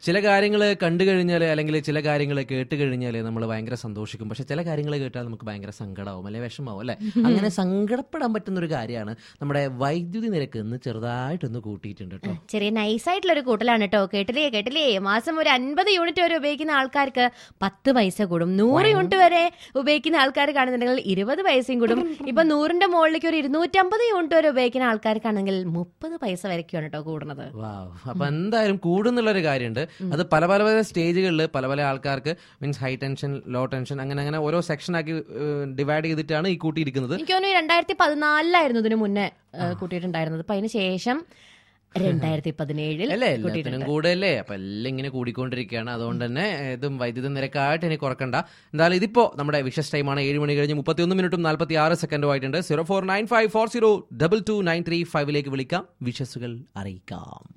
ചില കാര്യങ്ങൾ കണ്ടു കഴിഞ്ഞാൽ അല്ലെങ്കിൽ ചില കാര്യങ്ങൾ കേട്ട് കഴിഞ്ഞാൽ നമ്മൾ ഭയങ്കര സന്തോഷിക്കും പക്ഷെ ചില കാര്യങ്ങൾ കേട്ടാൽ നമുക്ക് ഭയങ്കര സങ്കടമാവും അല്ലെ വിഷമാവും അല്ലെ അങ്ങനെ സങ്കടപ്പെടാൻ പറ്റുന്ന ഒരു കാര്യമാണ് നമ്മുടെ വൈദ്യുതി നിരക്ക് ഇന്ന് ചെറുതായിട്ടൊന്ന് കൂട്ടിയിട്ടുണ്ട് കേട്ടോ ചെറിയ നൈസായിട്ടുള്ള ഒരു കൂട്ടലാണ് കേട്ടോ കേട്ടില്ലേ കേട്ടില്ലേ മാസം ഒരു അൻപത് യൂണിറ്റ് വരെ ഉപയോഗിക്കുന്ന ആൾക്കാർക്ക് പത്ത് പൈസ കൂടും നൂറ് യൂണിറ്റ് വരെ ഉപയോഗിക്കുന്ന ആൾക്കാർ കാണുന്നുണ്ടെങ്കിൽ ഇരുപത് പൈസയും കൂടും ഇപ്പൊ നൂറിന്റെ മുകളിലേക്ക് ഒരു ഇരുന്നൂറ്റമ്പത് യൂണിറ്റ് വരെ ഉപയോഗിക്കുന്ന ആൾക്കാർക്കാണെങ്കിൽ മുപ്പത് പൈസ വരയ്ക്കാണ് കേട്ടോ കൂടുന്നത് വാവ് അപ്പൊ എന്തായാലും കൂടുന്നുള്ള ഒരു കാര്യമുണ്ട് അത് പല പല പല സ്റ്റേജുകളിൽ പല പല ആൾക്കാർക്ക് means high tension low tension അങ്ങനെ അങ്ങനെ ഓരോ സെക്ഷൻ ആക്കി ഡിവൈഡ് ചെയ്തിട്ടാണ് ഈ കൂട്ടിയിരിക്കുന്നത് എനിക്ക് തോന്നുന്നു രണ്ടായിരത്തി പതിനാലിലായിരുന്നു ഇതിനു മുന്നേ ഏഹ്, കൂട്ടിയിട്ടുണ്ടായിരുന്നത് അപ്പൊ അതിന് ശേഷം രണ്ടായിരത്തി പതിനേഴിൽ അല്ലേ എല്ലാത്തിനും കൂടെ അല്ലേ അപ്പൊ എല്ലാം ഇങ്ങനെ കൂടിക്കൊണ്ടിരിക്കുകയാണ് അതുകൊണ്ട് തന്നെ ഇതും വൈദ്യുതി നിരക്കായിട്ട് ഇനി കുറക്കണ്ട എന്തായാലും ഇതിപ്പോ നമ്മുടെ വിഷസ് ടൈമാണ് ഏഴ് മണി കഴിഞ്ഞ് മുപ്പത്തി മിനിറ്റും നാൽപ്പത്തി ആറ് സെക്കൻഡും ആയിട്ടുണ്ട് zero four nine five four zero double two nine three ഫൈവിലേക്ക് വിളിക്കാം വിഷസുകൾ അറിയിക്കാം